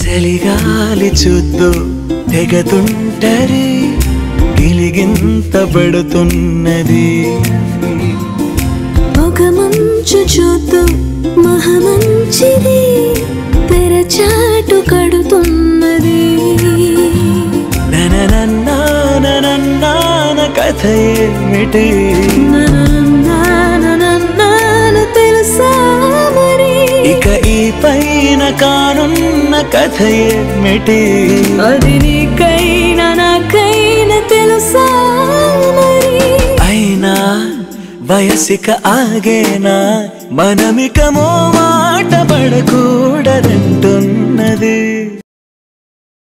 చలిగాలి చూద్దు తెగతుంటరి గిలిగింత పడుతున్నది ఒక మంచు చూద్దు మహమంచిది తెరచాటు కడుతున్నది నననన్నాననన్నాన కథ ఏమిటి నన్ను తెలుసా మరి ఇక ఈ పైన కానున్న కథ ఏమిటి అది నీకైనా నాకైనా తెలుసా మరి అయినా వయసిక ఆగేనా మనమిక మో మాట పడకూడదంటున్నది